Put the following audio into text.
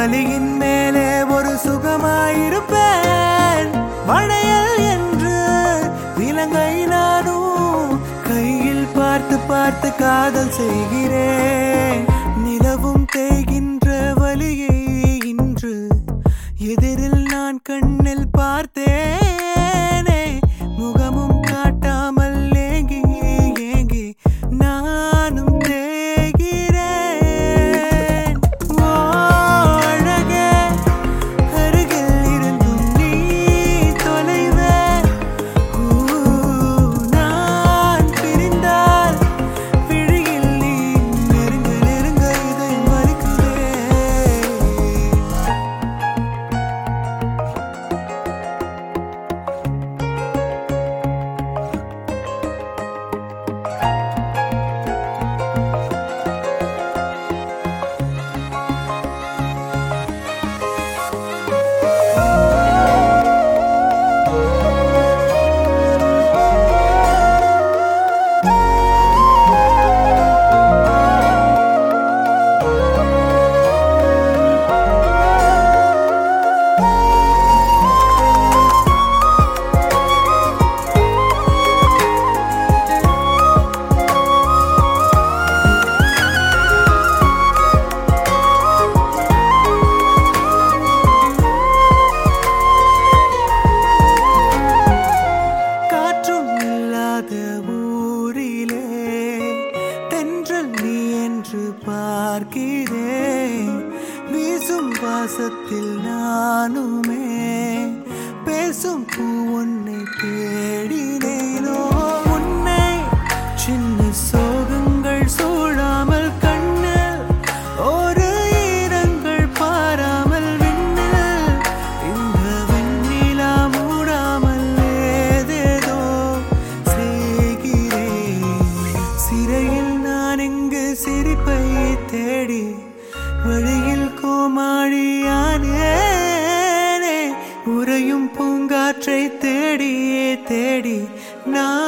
வலியின் மேலே ஒரு சுகமாயிருப்பேன் வளையல் என்று விலங்கை நானும் கையில் பார்த்து பார்த்து காதல் செய்கிறேன் நிலவும் தேய்கின்ற வலியை இன்று எதிரில் நான் கண்ணில் பார்த்தேனே முகமும் காட்டாமல் ஏங்கி ஏங்கி நானும் தேய்கிறேன் ஓ அழகே அருகில் இருந்தும் நீ தொலைவே ஊ, நான் பிரிந்தால் விழியில் நீ நெருங்க நெருங்க இதை மறுக்கிறேன் காற்றும் இல்லாத ஊரிலே தென்றல் நீ என்று பார்க்கிறேன் வீசும் வாசத்தில் நானுமே பேசும் பூ உன்னை தேடினேனோ உன்னை சின்ன சோகங்கள் சூழாமல் கண்ணில் ஒரு ஈரங்கள் பாராமல் விண்ணில் இந்த வெண்ணிலா மூடாமல் ஏதேதோ செய்கிறேன் சிறையில் நான் இங்கு சிரிப்பை தேடி வழியில் கோமாளியானேனே உறையும் பூங்காற்றை தேடியே தேடி நான்